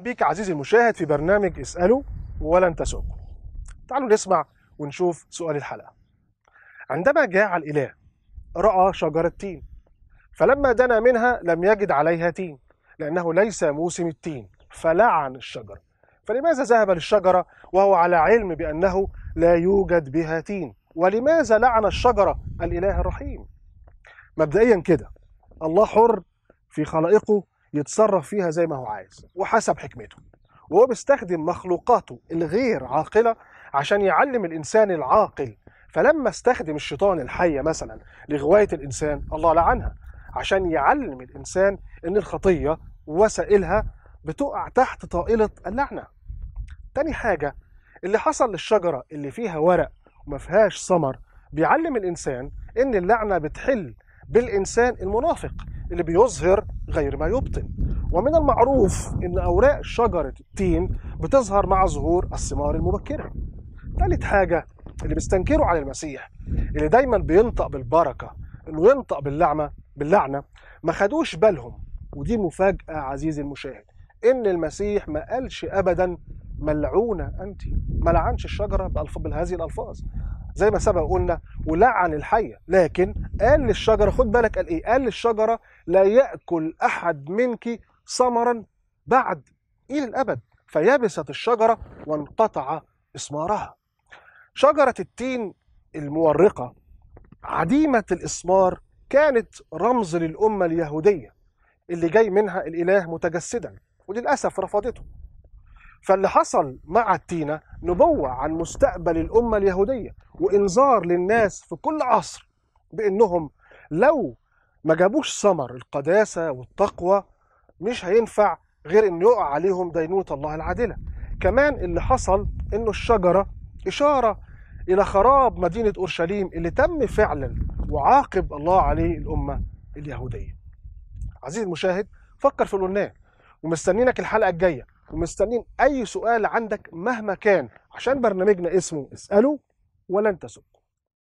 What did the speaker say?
بيك عزيزي المشاهد في برنامج اسأله ولن تسؤه تعالوا نسمع ونشوف سؤال الحلقة عندما جاع الإله رأى شجرة تين فلما دنا منها لم يجد عليها تين لأنه ليس موسم التين فلعن الشجرة فلماذا ذهب للشجرة وهو على علم بأنه لا يوجد بها تين ولماذا لعن الشجرة الإله الرحيم مبدئيا كده الله حر في خلائقه يتصرف فيها زي ما هو عايز وحسب حكمته وهو بيستخدم مخلوقاته الغير عاقلة عشان يعلم الإنسان العاقل فلما استخدم الشيطان الحية مثلا لغواية الإنسان الله لعنها عشان يعلم الإنسان إن الخطية وسائلها بتقع تحت طائلة اللعنة تاني حاجة اللي حصل للشجرة اللي فيها ورق وما فيهاش ثمر بيعلم الإنسان إن اللعنة بتحل بالإنسان المنافق اللي بيظهر غير ما يبطن ومن المعروف ان اوراق شجره التين بتظهر مع ظهور الثمار المبكره ثالث حاجه اللي بيستنكروا على المسيح اللي دايما بينطق بالبركه انه ينطق باللعنه باللعنه ما خدوش بالهم ودي مفاجاه عزيزي المشاهد ان المسيح ما قالش ابدا ملعونه انت ما لعنش الشجره بألف بهذه الالفاظ زي ما سبق قلنا ولعن الحيه لكن قال للشجره خد بالك قال ايه قال للشجره لا ياكل احد منك ثمرا بعد الى الابد فيبست الشجره وانقطع اثمارها شجره التين المورقه عديمه الاثمار كانت رمز للامه اليهوديه اللي جاي منها الاله متجسدا وللاسف رفضته فاللي حصل مع التينة نبوة عن مستقبل الأمة اليهودية وإنذار للناس في كل عصر بأنهم لو ما جابوش ثمر القداسة والتقوى مش هينفع غير أن يقع عليهم دينونة الله العادلة كمان اللي حصل أنه الشجرة إشارة إلى خراب مدينة أورشليم اللي تم فعلا وعاقب الله عليه الأمة اليهودية عزيزي المشاهد فكر في اللي قلناه ومستنينك الحلقة الجاية ومستنين اي سؤال عندك مهما كان عشان برنامجنا اسمه اساله ولن تسؤ